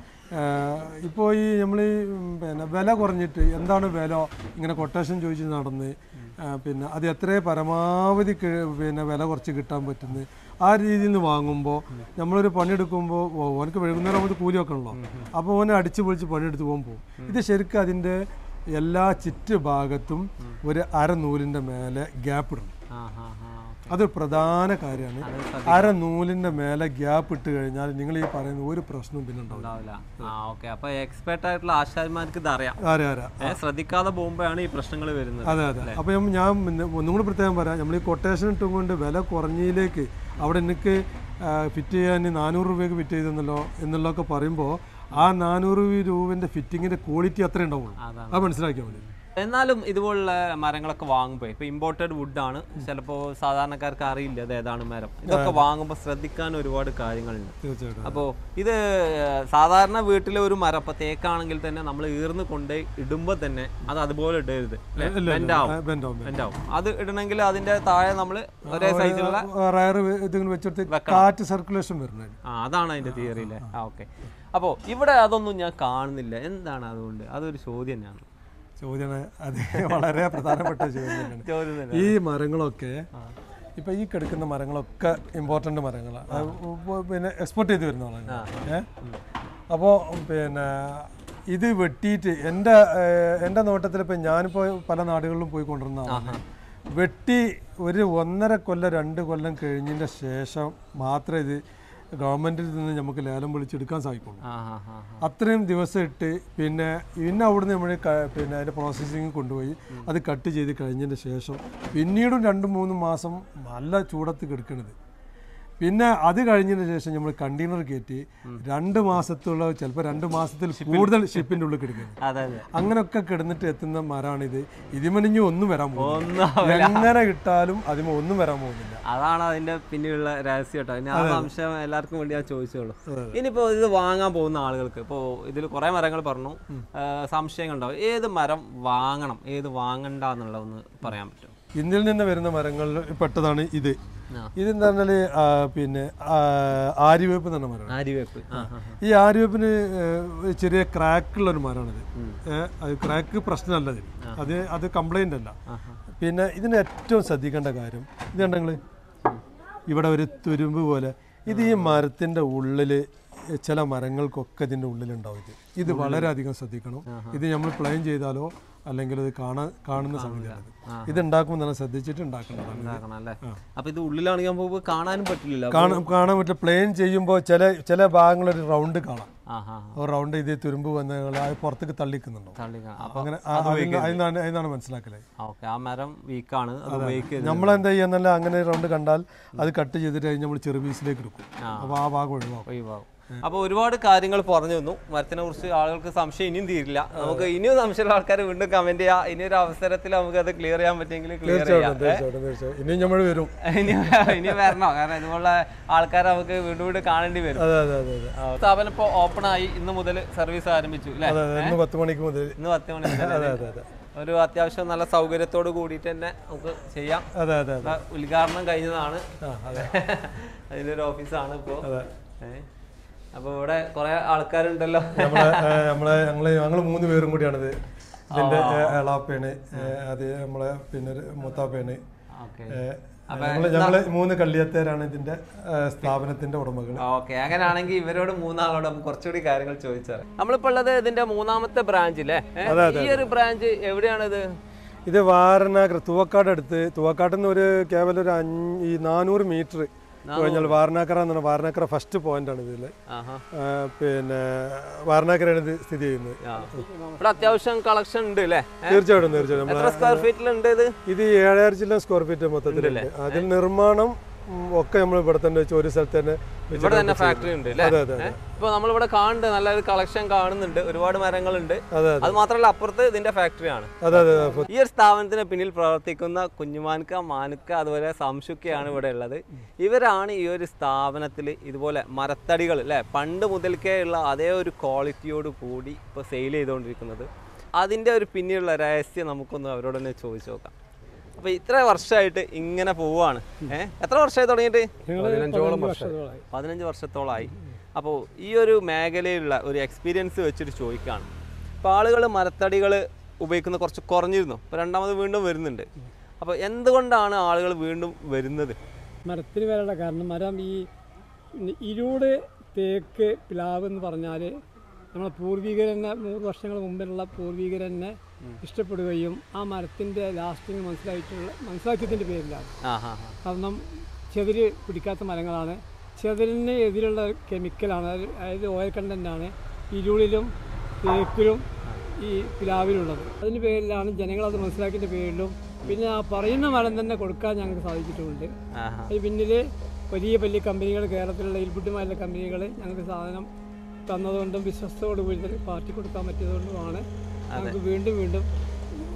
ഇപ്പോൾ ഈ നമ്മൾ ഈ ഉം, പിന്നെ വില കുറഞ്ഞിട്ട് എന്താണ് വില ഇങ്ങനെ കൊട്ടേഷൻ ചോദിച്ച് നടന്ന് ആ, പിന്നെ അത് എത്രേ പരമാവധി കി- പിന്നെ വില കുറച്ച് കിട്ടാൻ പറ്റുന്നത് ആ രീതിയിൽ നിന്ന് വാങ്ങുമ്പോൾ നമ്മളൊരു പണിയെടുക്കുമ്പോൾ ഓ, ഓനക്ക് വൈകുന്നേരം ആകുമ്പോൾ കൂലി വെക്കണല്ലോ അപ്പോൾ ഓനെ അടിച്ച് പൊളിച്ച് പണിയെടുത്ത് പോകാൻ പോകും ഇത് ശരിക്കും അതിൻ്റെ എല്ലാ ചുറ്റു ഭാഗത്തും ഒരു അര നൂലിൻ്റെ മേലെ ഗ്യാപ്പ് ഇടണം ആ ആ ആ അത് പ്രധാന കാര്യമാണ് അര നൂലിൻ്റെ മേലെ ഗ്യാപ്പ് ഇട്ട് കഴിഞ്ഞാൽ നിങ്ങൾ ഈ പറയുന്ന ഒരു പ്രശ്നവും പിന്നെ ഉണ്ടാവില്ല ഉണ്ടാവില്ല ആ ഓക്കെ അപ്പോൾ എക്സ്പെർട്ട് ആയിട്ടുള്ള ആശാരിമാർക്ക് ഇത് അറിയാം ആരാ ആരാ ഏ, ശ്രദ്ധിക്കാതെ പോകുമ്പോഴാണ് ഈ പ്രശ്നങ്ങൾ വരുന്നത് അതെ അതെ അപ്പോൾ ഞാൻ- ഞാൻ പിന്നെ ഒന്നും കൂടി പ്രത്യേകം പറയാം നമ്മൾ ഈ കൊട്ടേഷൻ ഇട്ടും കൊണ്ട് വില കുറഞ്ഞതിലേക്ക് അവിടെ എനിക്ക് ഫിറ്റ് ചെയ്യാൻ നാനൂറ് രൂപയ്ക്ക് ഫിറ്റ് ചെയ്തെന്നല്ലോ എന്നുള്ളതൊക്കെ പറയുമ്പോൾ ആ നാനൂറ് രൂപൻ്റെ ഫിറ്റിങ്ങിൻ്റെ ക്വാളിറ്റി അത്രേ ഉണ്ടാവുള്ളൂ അതാണ് അത് മനസ്സിലാക്കിയാൽ മതി എന്നാലും ഇതുപോലുള്ള മരങ്ങളൊക്കെ വാങ്ങുമ്പോൾ ഇപ്പോൾ ഇമ്പോർട്ടഡ് വുഡാണ് ചിലപ്പോൾ സാധാരണക്കാർക്ക് അറിയില്ല അത് ഏതാണ് മരം ഇതൊക്കെ വാങ്ങുമ്പോൾ ശ്രദ്ധിക്കാൻ ഒരുപാട് കാര്യങ്ങളുണ്ട് തീർച്ചയായിട്ടും അപ്പോൾ ഇത് ഏഹ്, സാധാരണ വീട്ടിലെ ഒരു മരം ഇപ്പോൾ തേക്കാണെങ്കിൽ തന്നെ നമ്മൾ ഈർന്ന് കൊണ്ട് ഇടുമ്പോൾ തന്നെ അത് അതുപോലെ ഇടരുത് ബെൻഡാവും ബെൻഡാവും ബെൻഡാവും അത് ഇടണമെങ്കിൽ അതിന്റെ താഴെ നമ്മൾ ഒരേ സൈസിലുള്ള റയർ ഇതിങ്ങനെ വെച്ചെടുത്ത് കാറ്റ് സർക്കുലേഷൻ വരുന്നത് ആ അതാണ് അതിന്റെ തിയറി അല്ലേ ആ ഓക്കെ അപ്പോൾ ഇവിടെ അതൊന്നും ഞാൻ കാണുന്നില്ല എന്താണ് അതുകൊണ്ട് അതൊരു ചോദ്യം തന്നെയാണ് ചോദ്യം അത് വളരെ പ്രധാനപ്പെട്ട ചോദ്യം തന്നെയാണ് ചോദ്യം തന്നെ ഈ മരങ്ങളൊക്കെ ഇപ്പൊ ഈ കിടക്കുന്ന മരങ്ങളൊക്കെ ഇമ്പോർട്ടന്റ് മരങ്ങളാണ് അത് ഉപ്പ് പിന്നെ എക്സ്പോർട്ട് ചെയ്ത് വരുന്ന മരങ്ങളാണ് ഏ അപ്പോൾ പിന്നെ ഇത് വെട്ടിയിട്ട് എൻ്റെ ഏഹ്, എൻ്റെ നോട്ടത്തിൽ ഇപ്പം ഞാനിപ്പോൾ പല നാടുകളിലും പോയി കൊണ്ടുവരുന്ന ആളാണ് വെട്ടി ഒരു ഒന്നര കൊല്ലം രണ്ട് കൊല്ലം കഴിഞ്ഞതിൻ്റെ ശേഷം മാത്രമേ ഇത് ഗവൺമെൻറ്റിൽ നിന്ന് നമുക്ക് ലേലം വിളിച്ചെടുക്കാൻ സാധിക്കുള്ളൂ ആ ആ ആ അത്രയും ദിവസം ഇട്ട് പിന്നെ പിന്നെ അവിടുന്ന് നമ്മൾ പിന്നെ അതിൻ്റെ പ്രോസസ്സിങ് കൊണ്ടുപോയി അത് കട്ട് ചെയ്ത് കഴിഞ്ഞതിന് ശേഷം പിന്നീടും രണ്ട് മൂന്ന് മാസം നല്ല ചൂടത്ത് കിടക്കണത് പിന്നെ അത് കഴിഞ്ഞതിന് ശേഷം നമ്മൾ കണ്ടെയ്നർ കയറ്റി രണ്ട് മാസത്തുള്ള ചിലപ്പോൾ രണ്ട് മാസത്തിൽ കൂടുതൽ ഷിപ്പിൻ്റെ ഉള്ളിൽ കിടക്കുന്നത് അതെ അതെ അങ്ങനെയൊക്കെ കിടന്നിട്ട് എത്തുന്ന മരമാണിത് ഇതിമണിഞ്ഞ് ഒന്നും വരാൻ പോകുന്നില്ല ഒന്നും എങ്ങനെ കിട്ടാലും അതിമ ഒന്നും വരാൻ പോകുന്നില്ല അതാണ് അതിന്റെ പിന്നിലുള്ള രഹസ്യം കേട്ടോ ഇനി ആ സംശയം എല്ലാവർക്കും വേണ്ടി ഞാൻ ചോദിച്ചോളൂ ഇനിയിപ്പോ ഇത് വാങ്ങാൻ പോകുന്ന ആളുകൾക്ക് ഇപ്പോൾ ഇതിൽ കുറെ മരങ്ങൾ പറഞ്ഞു ആ, സംശയങ്ങൾ ഉണ്ടാവും ഏത് മരം വാങ്ങണം ഏത് വാങ്ങണ്ട എന്നുള്ളതൊന്ന് പറയാൻ പറ്റും ഇന്ത്യയിൽ നിന്ന് വരുന്ന മരങ്ങളിൽ പെട്ടതാണ് ഇത് ആ. ഇതെന്താ പറഞ്ഞാൽ പിന്നെ ആ, ആര്യവേപ്പ് എന്ന് പറഞ്ഞ മരമാണ് ആര്യവേപ്പ് ആ ആ ഈ ആര്യവേപ്പിന് ഏഹ്, ചെറിയ ക്രാക്കുള്ള ഒരു മരമാണിത് ഏഹ്, അത് ക്രാക്ക് പ്രശ്നമല്ല ഇതിന് അത് അത് കംപ്ലൈൻ്റ് അല്ല പിന്നെ ഇതിന് ഏറ്റവും ശ്രദ്ധിക്കേണ്ട കാര്യം ഇത് കണ്ടെങ്കിൽ ഇവിടെ ഒരു തുരുമ്പ് പോലെ ഇത് ഈ മരത്തിൻ്റെ ഉള്ളിൽ ചില മരങ്ങൾക്കൊക്കെ ഇതിൻ്റെ ഉള്ളിലുണ്ടാവും ഇത് ഇത് വളരെയധികം ശ്രദ്ധിക്കണം ഇത് നമ്മൾ പ്ലെയിൻ ചെയ്താലോ അല്ലെങ്കിൽ ഇത് കാണാൻ കാണുന്ന സംഗതിയാണിത് ഇത് ഉണ്ടാക്കുമ്പോൾ നല്ല ശ്രദ്ധിച്ചിട്ട് ഉണ്ടാക്കേണ്ടതാണ് ഉണ്ടാക്കണം അല്ലേ അപ്പൊ ഇത് ഉള്ളിലാണെങ്കിൽ നമുക്ക് കാണാനും പറ്റില്ലല്ലോ കാണാൻ കാണാൻ പറ്റില്ല പ്ലെയിൻ ചെയ്യുമ്പോൾ ചില ചില ഭാഗങ്ങളൊരു റൗണ്ട് കാണാം ആ ആ ഒരു റൗണ്ട് ഇത് തുരുമ്പ് വന്ന് അത് പുറത്തേക്ക് തള്ളിക്കുന്നുണ്ടോ തള്ളി അപ്പൊ അങ്ങനെ ആ- അതിന് അതിനാണ് അതിനാണ് മനസ്സിലാക്കല് ഓക്കെ ആ മരം വീക്കാണ് അത് ഉപയോഗിക്കരുത് നമ്മൾ എന്താ ചെയ്യാന്നല്ല അങ്ങനെ റൗണ്ട് കണ്ടാൽ അത് കട്ട് ചെയ്തിട്ട് കഴിഞ്ഞ് നമ്മൾ ചെറു പീസിലേക്ക് എടുക്കും അപ്പൊ ആ ഭാഗം ഒഴിവാക്കും ഒഴിവാകും അപ്പോൾ ഒരുപാട് കാര്യങ്ങൾ പറഞ്ഞു തന്നു മരത്തിനെ കുറിച്ച് ആളുകൾക്ക് സംശയം ഇനിയും തീരില്ല നമുക്ക് ഇനിയും സംശയമുള്ള ആൾക്കാർ വീണ്ടും കമന്റ് ചെയ്യാം ഇനി ഒരു അവസരത്തിൽ നമുക്ക് അത് ക്ലിയർ ചെയ്യാൻ പറ്റുമെങ്കിൽ ക്ലിയർ ചെയ്യാം തീർച്ചയായിട്ടും തീർച്ചയായിട്ടും ഇനി നമ്മൾ വരും ഇനി ഇനി വരണോ കാരണം ഇതുപോലുള്ള ആൾക്കാരെ നമുക്ക് വീണ്ടും വീണ്ടും കാണേണ്ടി വരും അതെ അതെ അതെ അതെ ആ, സ്ഥാപനം ഇപ്പോൾ ഓപ്പൺ ആയി ഇന്ന് മുതൽ സർവീസ് ആരംഭിച്ചു അല്ലേ അതെ അതെ ഇന്ന് പത്ത് മണിക്ക് മുതൽ ഇന്ന് പത്ത് മണി മുതൽ അതെ അതെ അതെ ഒരു അത്യാവശ്യം നല്ല സൗകര്യത്തോട് കൂടിയിട്ട് തന്നെ നമുക്ക് ചെയ്യാം അതെ അതെ അതെ ഇപ്പൊ ഉദ്ഘാടനം കഴിഞ്ഞതാണ് ആ അതെ അതിൻ്റെ ഒരു ഓഫീസാണ് ഇപ്പോൾ അപ്പോൾ ഇവിടെ കുറെ ആൾക്കാരുണ്ടല്ലോ നമ്മളെ ഏ, നമ്മളെ ഞങ്ങള് ഞങ്ങള് മൂന്ന് പേരും കൂടിയാണിത് ഇതിന്റെ ഏ, എളാപ്പയാണ് ഏ, അത് നമ്മളെ പിന്നെ ഒരു മൂത്താപ്പയാണ് ഓക്കെ ഏ, ഞങ്ങള് ഞങ്ങള് മൂന്ന് കള്ളിയത്തേരാണ് ഇതിന്റെ ഏ, സ്ഥാപനത്തിന്റെ ഉടമകൾ ഓക്കെ അങ്ങനെയാണെങ്കിൽ ഇവരോട് മൂന്നാളോട് നമുക്ക് കുറച്ചുകൂടി കാര്യങ്ങൾ ചോദിച്ചാൽ നമ്മളിപ്പോൾ ഉള്ളത് ഇതിന്റെ മൂന്നാമത്തെ ബ്രാഞ്ച് അല്ലേ ഏ? ഈ ഒരു ബ്രാഞ്ച് എവിടെയാണിത് ഇത് വാരണാകർ തുവക്കാട് അടുത്ത് തുവക്കാട്ടിൽ നിന്ന് ഒരു കേവലം ഒരു അഞ്ച് ഈ നാനൂറ് മീറ്റർ കഴിഞ്ഞാൽ വാരണാക്കര എന്ന് പറഞ്ഞാൽ വാരണാക്കര ഫസ്റ്റ് പോയിന്റ് ആണ് ഇതിൽ ആഹാ പിന്നെ വാരണാക്കരയാണ് ഇത് സ്ഥിതി ചെയ്യുന്നത് ആ. ഇവിടെ അത്യാവശ്യം കളക്ഷൻ ഉണ്ട് അല്ലേ തീർച്ചയായിട്ടും തീർച്ചയായിട്ടും നമ്മളെ എത്ര സ്ക്വയർ ഫീറ്റിലുണ്ട് ഇത് ഇത് ഏഴായിരം ചില്ല സ്ക്വയർ ഫീറ്റ് മൊത്തത്തിലുണ്ട് അതിൽ നിർമ്മാണം ഉം, ഒക്കെ നമ്മൾ ഇവിടെ തന്നെ വെച്ച് ഒരു സ്ഥലത്ത് തന്നെ വെച്ച് ഇവിടെ തന്നെ ഫാക്ടറി ഉണ്ട് അല്ലേ അതെ അതെ അതെ ഇപ്പൊ നമ്മളിവിടെ കാണുന്നുണ്ട് നല്ലൊരു കളക്ഷൻ കാണുന്നുണ്ട് ഒരുപാട് മരങ്ങളുണ്ട് അതെ അത് മാത്രമല്ല അപ്പുറത്ത് ഇതിന്റെ ഫാക്ടറിയാണ് അതെ അതെ അതെ ഈ ഒരു സ്ഥാപനത്തിന് പിന്നിൽ പ്രവർത്തിക്കുന്ന കുഞ്ഞുമാൻക മാനുക്ക അതുപോലെ സംശുക്കയാണ് ഇവിടെ ഉള്ളത് ഇവരാണ് ഈ ഒരു സ്ഥാപനത്തിൽ ഇതുപോലെ മരത്തടികൾ അല്ലേ പണ്ട് മുതൽക്കേ ഉള്ള അതേ ഒരു ക്വാളിറ്റിയോട് കൂടി ഇപ്പോൾ സെയിൽ ചെയ്തുകൊണ്ടിരിക്കുന്നത് അതിൻ്റെ ഒരു പിന്നിലുള്ള രഹസ്യം നമുക്കൊന്ന് അവരോട് തന്നെ ചോദിച്ചു നോക്കാം അപ്പോൾ ഇത്ര വർഷമായിട്ട് ഇങ്ങനെ പോവുകയാണ് ഏഹ് എത്ര വർഷമായി തുടങ്ങിയിട്ട് പതിനഞ്ചോളം വർഷം പതിനഞ്ച് വർഷത്തോളമായി അപ്പോൾ ഈ ഒരു മേഖലയിലുള്ള ഒരു എക്സ്പീരിയൻസ് വെച്ചിട്ട് ചോദിക്കുകയാണ് അപ്പോൾ ആളുകൾ മരത്തടികൾ ഉപയോഗിക്കുന്നത് കുറച്ച് കുറഞ്ഞിരുന്നു ഇപ്പോൾ രണ്ടാമത് വീണ്ടും വരുന്നുണ്ട് അപ്പോൾ എന്തുകൊണ്ടാണ് ആളുകൾ വീണ്ടും വരുന്നത് മരത്തിന് വരാനുള്ള കാരണം മരം ഈ ഇരുട് തേക്ക് പ്ലാവ് എന്ന് പറഞ്ഞാൽ നമ്മളെ പൂർവികർ തന്നെ നൂറ് വർഷങ്ങൾ മുമ്പിലുള്ള പൂർവികർ തന്നെ ഇഷ്ടപ്പെടുകയും ആ മരത്തിൻ്റെ ലാസ്റ്റിങ് മനസ്സിലായിട്ടുള്ള മനസ്സിലാക്കിയതിൻ്റെ പേരിലാണ് ആ ഹാ ഹാ കാരണം ചെതിര് പിടിക്കാത്ത മരങ്ങളാണ് ചെതിരിന് എതിരുള്ള കെമിക്കലാണ് അത് അതായത് ഓയിൽ കണ്ടൻ്റാണ് ഇരുളിലും തേക്കിലും ഈ പ്ലാവിലുള്ളത് അതിൻ്റെ പേരിലാണ് ജനങ്ങൾ അത് മനസ്സിലാക്കിയതിൻ്റെ പേരിലും പിന്നെ ആ പറയുന്ന മരം തന്നെ കൊടുക്കാൻ ഞങ്ങൾക്ക് സാധിച്ചിട്ടുമുണ്ട് ആ ഹാ അതിന് പിന്നിൽ വലിയ വലിയ കമ്പനികൾ കേരളത്തിലുള്ള ഇൽബുട്ടുമായുള്ള കമ്പനികൾ ഞങ്ങൾക്ക് സാധനം തന്നതുകൊണ്ടും വിശ്വസ്തയോടുകൂടി തന്നെ പാർട്ടി കൊടുക്കാൻ പറ്റിയതുകൊണ്ടുമാണ് ഞങ്ങൾക്ക് വീണ്ടും വീണ്ടും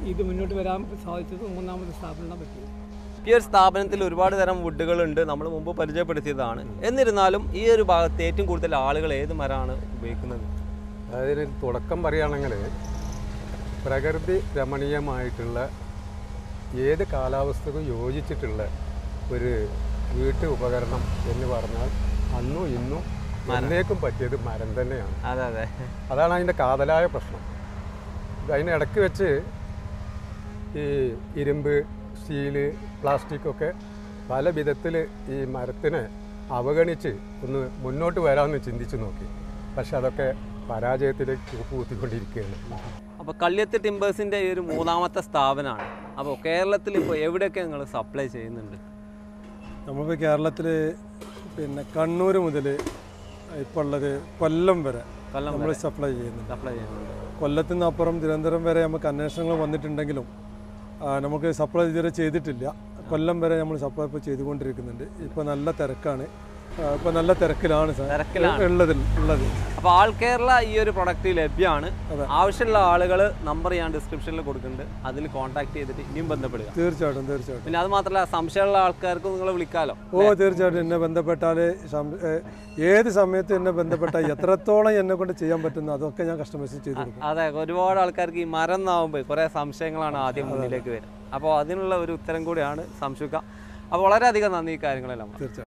ഇത് മുന്നോട്ട് വരാൻ സാധിച്ചത് മൂന്നാമത് സ്ഥാപനം പറ്റി ഈ ഒരു സ്ഥാപനത്തിൽ ഒരുപാട് തരം വുഡുകളുണ്ട് നമ്മൾ മുമ്പ് പരിചയപ്പെടുത്തിയതാണ് എന്നിരുന്നാലും ഈ ഒരു ഭാഗത്ത് ഏറ്റവും കൂടുതൽ ആളുകൾ ഏത് മരമാണ് ഉപയോഗിക്കുന്നത് അതായത് തുടക്കം പറയുകയാണെങ്കിൽ പ്രകൃതി രമണീയമായിട്ടുള്ള ഏത് കാലാവസ്ഥക്കും യോജിച്ചിട്ടുള്ള ഒരു വീട്ടു ഉപകരണം എന്ന് പറഞ്ഞാൽ അന്നും ഇന്നും എന്നേക്കും പറ്റിയത് മരം തന്നെയാണ് അതെ അതെ അതാണ് അതിൻ്റെ കാതലായ പ്രശ്നം ഇത് അതിന് ഇടയ്ക്ക് വെച്ച് ഈ ഇരുമ്പ് സ്റ്റീല് പ്ലാസ്റ്റിക് ഒക്കെ പല വിധത്തിൽ ഈ മരത്തിനെ അവഗണിച്ച് ഒന്ന് മുന്നോട്ട് വരാമെന്ന് ചിന്തിച്ചു നോക്കി പക്ഷെ അതൊക്കെ പരാജയത്തിലേക്ക് കൂത്തിക്കൊണ്ടിരിക്കുകയാണ് അപ്പോൾ കള്ളിയത്ത് ടിമ്പേഴ്സിൻ്റെ ഈ ഒരു മൂന്നാമത്തെ സ്ഥാപനമാണ് അപ്പോൾ കേരളത്തിൽ ഇപ്പോൾ എവിടെയൊക്കെ നിങ്ങൾ സപ്ലൈ ചെയ്യുന്നുണ്ട് നമുക്ക് കേരളത്തിൽ പിന്നെ കണ്ണൂർ മുതൽ ഇപ്പോൾ ഉള്ളത് കൊല്ലം വരെ കൊല്ലം നമ്മൾ സപ്ലൈ ചെയ്യുന്നുണ്ട് സപ്ലൈ ചെയ്യുന്നുണ്ട് കൊല്ലത്തു നിന്ന് അപ്പുറം തിരുവനന്തപുരം വരെ നമുക്ക് അന്വേഷണങ്ങൾ വന്നിട്ടുണ്ടെങ്കിലും ആ, നമുക്ക് സപ്ലൈ ഇതുവരെ ചെയ്തിട്ടില്ല കൊല്ലം വരെ നമ്മൾ സപ്ലൈ ഇപ്പോൾ ചെയ്തുകൊണ്ടിരിക്കുന്നുണ്ട് ഇപ്പോൾ നല്ല തിരക്കാണ് ഇപ്പോൾ നല്ല തിരക്കിലാണ് സാർ തിരക്കിലാണ്. ഉള്ളതിൽ ഉള്ളത് അപ്പോൾ ആൾ കേരള ഈ ഒരു പ്രൊഡക്റ്റ് ലഭ്യമാണ് ആവശ്യമുള്ള ആളുകൾ നമ്പർ ഞാൻ ഡിസ്ക്രിപ്ഷനിൽ കൊടുക്കുന്നുണ്ട് അതിൽ കോൺടാക്ട് ചെയ്തിട്ട് ഇനിയും ബന്ധപ്പെടുക തീർച്ചയായിട്ടും തീർച്ചയായിട്ടും പിന്നെ അത് മാത്രമല്ല സംശയമുള്ള ആൾക്കാർക്ക് നിങ്ങൾ വിളിക്കാലോ ഓ തീർച്ചയായിട്ടും എന്നെ ബന്ധപ്പെട്ടാൽ ഏത് സമയത്ത് എന്നെ ബന്ധപ്പെട്ടാൽ എത്രത്തോളം എന്നെ കൊണ്ട് ചെയ്യാൻ പറ്റുന്നു അതൊക്കെ ഞാൻ കസ്റ്റമൈസ് ചെയ്ത് കൊടുക്കും അതെ ഒരുപാട് ആൾക്കാർക്ക് ഈ മരം എന്നാവുമ്പോൾ കുറേ സംശയങ്ങളാണ് ആദ്യം മുന്നിലേക്ക് വരിക അപ്പോൾ അതിനുള്ള ഒരു ഉത്തരം കൂടിയാണ് സംശുക അപ്പോൾ വളരെയധികം നന്ദി ഈ കാര്യങ്ങളെല്ലാം തീർച്ചയായിട്ടും